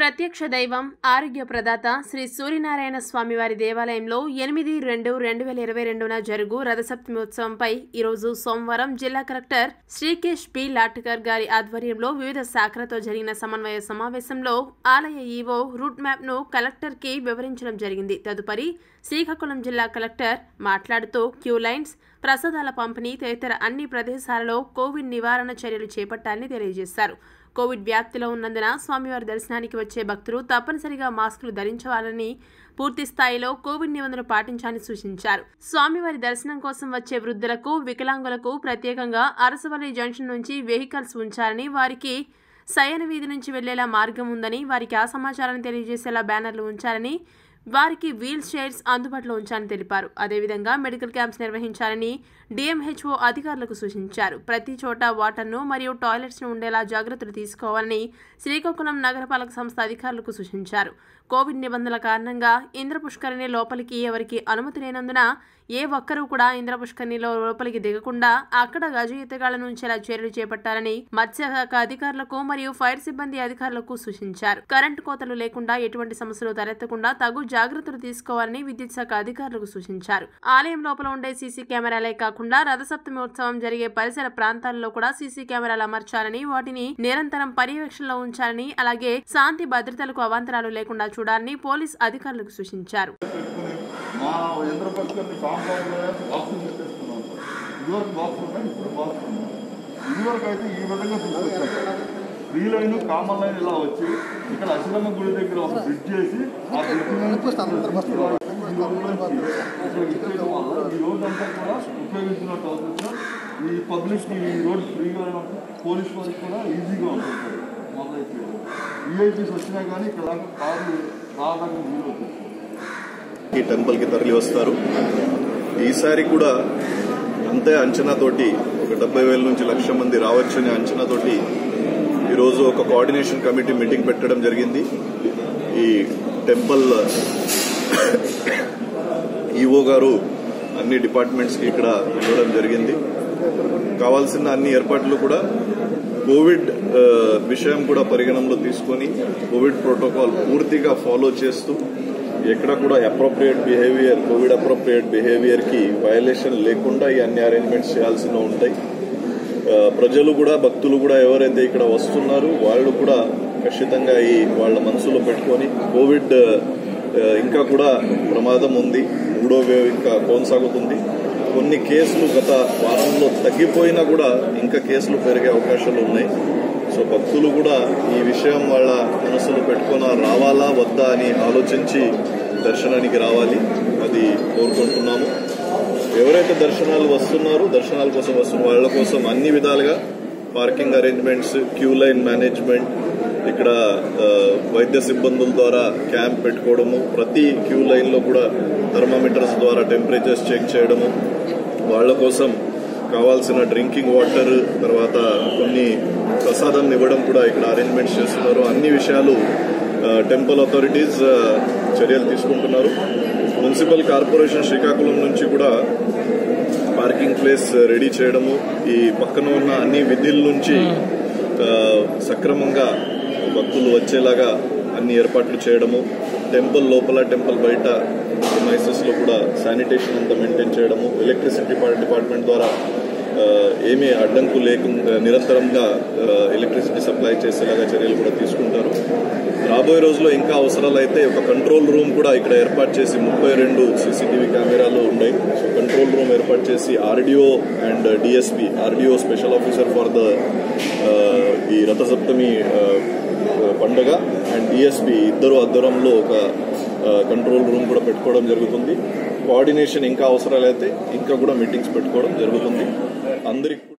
ప్రత్యక్ష దైవం ఆరోగ్య ప్రదాత శ్రీ సూర్యనారాయణ స్వామివారి దేవాలయంలో ఎనిమిది రెండు రెండు వేల ఇరవై రెండున జరుగు రథసప్తమి ఉత్సవంపై ఈరోజు సోమవారం జిల్లా కలెక్టర్ శ్రీకేష్ పి లాట్కర్ గారి ఆధ్వర్యంలో వివిధ శాఖలతో జరిగిన సమన్వయ సమావేశంలో ఆలయ ఈవో రూట్ మ్యాప్ ను కలెక్టర్ కి వివరించడం జరిగింది తదుపరి శ్రీకాకుళం జిల్లా కలెక్టర్ మాట్లాడుతూ క్యూ లైన్స్ ప్రసాదాల పంపిణీ తదితర అన్ని ప్రదేశాలలో కోవిడ్ నివారణ చర్యలు చేపట్టాలని తెలియజేశారు కోవిడ్ వ్యాప్తిలో ఉన్నందున స్వామివారి దర్శనానికి వచ్చే భక్తులు తప్పనిసరిగా మాస్కులు ధరించవాలని పూర్తి స్థాయిలో కోవిడ్ నిబంధనలు పాటించాలని సూచించారు స్వామివారి దర్శనం కోసం వచ్చే వృద్ధులకు వికలాంగులకు ప్రత్యేకంగా అరసవల్లి జంక్షన్ నుంచి వెహికల్స్ ఉంచాలని వారికి శయన వీధి నుంచి వెళ్లేలా మార్గం ఉందని వారికి ఆ సమాచారాన్ని తెలియజేసేలా బ్యానర్లు ఉంచాలని వారికి వీల్ చైర్స్ అందుబాటులో ఉంచాలని తెలిపారు అదేవిధంగా మెడికల్ క్యాంప్స్ నిర్వహించాలని డిఎంహెచ్ఓ అధికారులకు సూచించారు ప్రతి చోట వాటర్ను మరియు టాయిలెట్స్ను ఉండేలా జాగ్రత్తలు తీసుకోవాలని శ్రీకాకుళం నగరపాలక సంస్థ అధికారులకు సూచించారు కోవిడ్ నిబంధనల కారణంగా ఇంద్ర పుష్కరిణి లోపలికి ఎవరికి అనుమతి లేనందున ఏ ఒక్కరూ కూడా ఇంద్ర పుష్కరిణిలో లోపలికి దిగకుండా అక్కడ గజ ఎత్తుగాళ్లను ఉంచేలా చర్యలు చేపట్టాలని మత్స్యశాఖ అధికారులకు మరియు ఫైర్ సిబ్బంది అధికారులకు సూచించారు కరెంటు కోతలు లేకుండా ఎటువంటి సమస్యలు తలెత్తకుండా తగు జాగ్రత్తలు తీసుకోవాలని విద్యుత్ శాఖ అధికారులకు సూచించారు ఆలయం లోపల ఉండే సీసీ కెమెరాలే కాకుండా రథసప్తమి ఉత్సవం జరిగే పరిసర ప్రాంతాల్లో కూడా సీసీ కెమెరాలు అమర్చాలని వాటిని నిరంతరం పర్యవేక్షణలో ఉంచాలని అలాగే శాంతి భద్రతలకు అవాంతరాలు లేకుండా చూడాలని పోలీస్ అధికారులకు సూచించారు పెట్టుకుని మా ఇంద్రపక్షాన్ని కాంపౌండ్లో బాక్సులు పెట్టేసుకున్నాం సార్ ఇదివరకు బాక్స్ ఉన్నాయి ఇప్పుడు బాక్స్ ఉన్నాయి ఇదివరకు అయితే ఈ విధంగా తీసుకొచ్చాం ఫ్రీ లైన్ కామన్ లైన్ ఇలా వచ్చి ఇక్కడ అశ్రమ గుడి దగ్గర ఒక బ్రిడ్జ్ చేసి ఆ బ్రిడ్జ్ ఇక్కడ ఇచ్చేయడం వల్ల ఈ రోడ్ అంతా కూడా ఉపయోగించినట్టు అవుతుంది సార్ ఈ పబ్లిక్ ఈ రోడ్ ఫ్రీగా ఉన్నప్పుడు పోలీస్ వారికి కూడా ఈజీగా ఉంటుంది సార్ మొదలైతే ఈఐపీస్ వచ్చినా కానీ ఇక్కడ దాకా కారు రావడానికి వీలవుతుంది ఈ టెంపుల్కి తరలి వస్తారు ఈసారి కూడా అంతే అంచనాతోటి ఒక డెబ్బై వేల నుంచి లక్ష మంది రావచ్చనే అంచనాతోటి ఈరోజు ఒక కోఆర్డినేషన్ కమిటీ మీటింగ్ పెట్టడం జరిగింది ఈ టెంపుల్ ఈఓ గారు అన్ని డిపార్ట్మెంట్స్కి ఇక్కడ ఇవ్వడం జరిగింది కావాల్సిన అన్ని ఏర్పాట్లు కూడా కోవిడ్ ఆ, విషయం కూడా పరిగణనలో తీసుకొని కోవిడ్ ప్రోటోకాల్ పూర్తిగా ఫాలో చేస్తూ ఎక్కడ కూడా appropriate behaviour COVID appropriate behaviour కి వయలేషన్ లేకుండా ఈ అన్ని అరేంజ్మెంట్స్ చేయాల్సిన ఉంటాయి ఆ, ప్రజలు కూడా భక్తులు కూడా ఎవరైతే ఇక్కడ వస్తున్నారు వాళ్ళు కూడా ఖచ్చితంగా ఈ వాళ్ళ మనసులో పెట్టుకొని కోవిడ్ ఆ, ఇంకా కూడా ప్రమాదం ఉంది మూడో వేవ్ ఇంకా కొనసాగుతుంది కొన్ని కేసులు గత వారంలో తగ్గిపోయినా కూడా ఇంకా కేసులు పెరిగే అవకాశాలు ఉన్నాయి సో భక్తులు కూడా ఈ విషయం వాళ్ళ మనసులో పెట్టుకున్న రావాలా వద్దా అని ఆలోచించి దర్శనానికి రావాలి అది కోరుకుంటున్నాము ఎవరైతే దర్శనాలు వస్తున్నారో దర్శనాల కోసం వస్తున్న వాళ్ళ కోసం అన్ని విధాలుగా parking arrangements queue line management ఇక్కడ ఆ, వైద్య సిబ్బందుల ద్వారా క్యాంప్ పెట్టుకోవడము ప్రతి క్యూ లైన్ లో కూడా థర్మామీటర్స్ ద్వారా టెంపరేచర్స్ చెక్ చేయడము వాళ్ళ కోసం కావాల్సిన డ్రింకింగ్ వాటర్ తర్వాత కొన్ని ప్రసాదం ఇవ్వడం కూడా ఇక్కడ అరేంజ్మెంట్స్ చేస్తున్నారు అన్ని విషయాలు ఆ, టెంపుల్ అథారిటీస్ ఆ, చర్యలు తీసుకుంటున్నారు మున్సిపల్ కార్పొరేషన్ శ్రీకాకుళం నుంచి కూడా పార్కింగ్ ప్లేస్ రెడీ చేయడము ఈ పక్కన ఉన్న అన్ని విధుల నుంచి ఆ, సక్రమంగా భక్తులు వచ్చేలాగా అన్ని ఏర్పాట్లు చేయడము టెంపుల్ లోపల టెంపుల్ బయట ప్రిమైసెస్ లో కూడా శానిటేషన్ అంతా మెయింటైన్ చేయడము ఎలక్ట్రిసిటీ డిపార్ట్మెంట్ ద్వారా ఆ, ఏమీ అడ్డంకు లేకుండా నిరంతరంగా ఎలక్ట్రిసిటీ సప్లై చేసేలాగా చర్యలు కూడా తీసుకుంటారు రాబోయే రోజుల్లో ఇంకా అవసరాలు అయితే ఒక కంట్రోల్ రూమ్ కూడా ఇక్కడ ఏర్పాటు చేసి ముప్పై రెండు సీసీటీవీ కెమెరాలు ఉన్నాయి సో కంట్రోల్ రూమ్ ఏర్పాటు చేసి RDO and DSP RDO special officer for the ఈ రథసప్తమి ఆ, పండగ అండ్ డిఎస్పీ ఇద్దరు అద్దరంలో ఒక కంట్రోల్ రూమ్ కూడా పెట్టుకోవడం జరుగుతుంది కోఆర్డినేషన్ ఇంకా అవసరాలైతే ఇంకా కూడా మీటింగ్స్ పెట్టుకోవడం జరుగుతుంది అందరికి